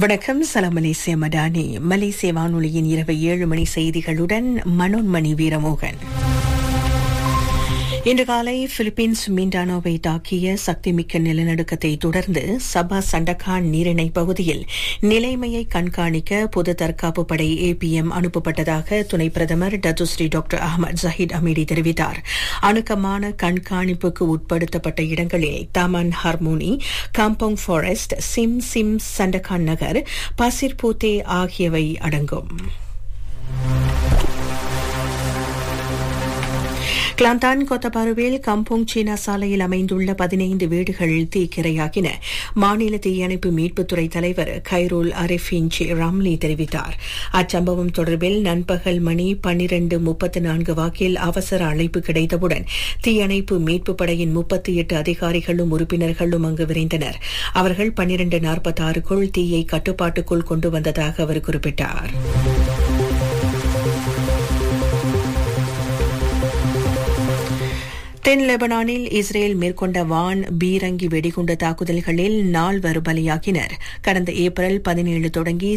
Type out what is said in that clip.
வணக்கம் சலாம் மலேசிய மடானி மலேசிய வானொலியின் இரவு ஏழு மணி செய்திகளுடன் மனோன்மணி வீரமோகன் இன்று காலை பிலிப்பீன்ஸ் மிண்டானோவை தாக்கிய சக்திமிக்க நிலநடுக்கத்தை தொடர்ந்து சபா சண்டகான் நீரிணை பகுதியில் நிலைமையை கண்காணிக்க பொது தற்காப்பு படை ஏபிஎம் அனுப்பப்பட்டதாக துணை பிரதமர் Datuk Sri doctor Ahmad Zahid Hamidi தெரிவித்தார் அணுக்கமான கண்காணிப்புக்கு உட்படுத்தப்பட்ட இடங்களில் Taman Harmoni Kampung Forest Sim Sim Sandakan நகர் பசிர்பூத்தே ஆகியவை அடங்கும் கிளாந்தான் கொத்தபாருவில் கம்போங் சீனா சாலையில் அமைந்துள்ள பதினைந்து வீடுகள் தீக்கிரையாகின மாநில தீயணைப்பு மீட்புத்துறை தலைவர் கைரோல் அரிஃபின்சி ராம்லி தெரிவித்தார் அச்சம்பவம் தொடர்பில் நண்பகல் மணி பன்னிரண்டு முப்பத்து நான்கு வாக்கில் அவசர அழைப்பு கிடைத்தவுடன் தீயணைப்பு மீட்பு படையின் முப்பத்தி எட்டு அதிகாரிகளும் உறுப்பினர்களும் அங்கு விரைந்தனர் அவர்கள் பன்னிரண்டு நாற்பத்தாறுக்குள் தீயை கட்டுப்பாட்டுக்குள் கொண்டு வந்ததாக அவர் குறிப்பிட்டார் தென் லெபனானில் இஸ்ரேல் மேற்கொண்ட வான் பீரங்கி வெடிகுண்டு தாக்குதல்களில் நால்வர் பலியாகினர் கடந்த ஏப்ரல் பதினேழு தொடங்கி